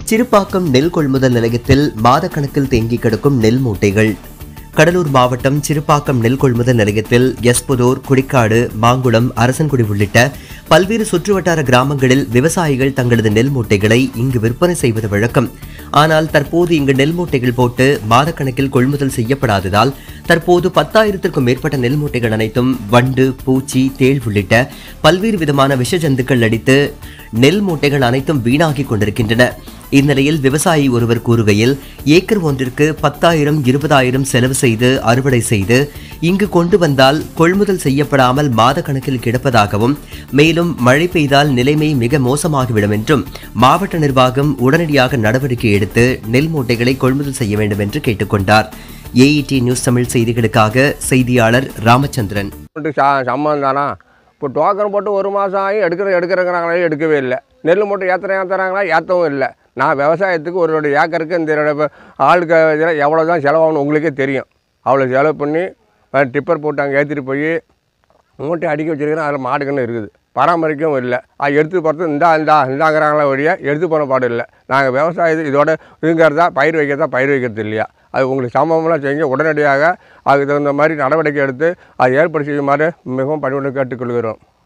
சிறுபாக்கம் நெல் கொள்முதல் நிலையத்தில் மாதக்கணக்கில் தேங்கி கிடக்கும் நெல் மூட்டைகள் கடலூர் மாவட்டம் சிறுபாக்கம் நெல் கொள்முதல் நிலையத்தில் எஸ்புதூர் குடிக்காடு மாங்குளம் அரசன்குடி உள்ளிட்ட பல்வேறு சுற்றுவட்டார கிராமங்களில் விவசாயிகள் தங்களது நெல் மூட்டைகளை இங்கு விற்பனை செய்வது வழக்கம் ஆனால் தற்போது இங்கு நெல் மூட்டைகள் போட்டு மாதக்கணக்கில் கொள்முதல் செய்யப்படாததால் தற்போது பத்தாயிரத்திற்கும் மேற்பட்ட நெல் மூட்டைகள் அனைத்தும் வண்டு பூச்சி தேள் உள்ளிட்ட பல்வேறு விதமான விஷ ஜந்துக்கள் அடித்து நெல் மூட்டைகள் அனைத்தும் வீணாகி கொண்டிருக்கின்றன இந்நிலையில் விவசாயி ஒருவர் கூறுகையில் ஏக்கர் ஒன்றிற்கு பத்தாயிரம் இருபதாயிரம் செலவு செய்து அறுவடை செய்து இங்கு கொண்டு வந்தால் கொள்முதல் செய்யப்படாமல் மாத கணக்கில் கிடப்பதாகவும் மேலும் மழை பெய்தால் நிலைமை மிக மோசமாகிவிடும் என்றும் மாவட்ட நிர்வாகம் உடனடியாக நடவடிக்கை எடுத்து நெல் மூட்டைகளை கொள்முதல் செய்ய வேண்டும் என்று கேட்டுக்கொண்டார் ஏஇடி நியூஸ் தமிழ் செய்திகளுக்காக செய்தியாளர் ராமச்சந்திரன் போட்டு சா சம்மந்தம் தானா இப்போ டோக்கன் போட்டு ஒரு மாதம் ஆகி எடுக்கிற எடுக்கிறங்கிறாங்களே எடுக்கவே இல்லை நெல் மூட்டை ஏற்றுற ஏற்றுறாங்களா ஏற்றவும் இல்லை நான் விவசாயத்துக்கு ஒரு ரெண்டு ஏக்கருக்கு இந்த ரெண்டு ஆளுக்கு இதில் எவ்வளோ தான் செலவாகணும் உங்களுக்கே தெரியும் அவ்வளோ செலவு பண்ணி டிப்பர் போட்டு அங்கே ஏற்றிட்டு போய் மூட்டை அடுக்கி வச்சிருக்கிறேன் அதில் மாடுக்கன்னு இருக்குது பராமரிக்கவும் இல்லை அது எடுத்து போகிறது இந்தா இந்தா இந்தாங்கிறாங்களா ஒழிய எடுத்து போன பாடு இல்லை நாங்கள் விவசாயத்து இதோட இதுங்கிறதா பயிர் வைக்கிறதா பயிர் வைக்கிறது இல்லையா அது உங்களுக்கு சம்பவம்லாம் செய்யுங்க உடனடியாக அதுக்கு தகுந்த மாதிரி நடவடிக்கை எடுத்து அதை ஏற்பாடு செய்யுமாறு மிகவும் பணிவுடன் கேட்டுக்கொள்கிறோம்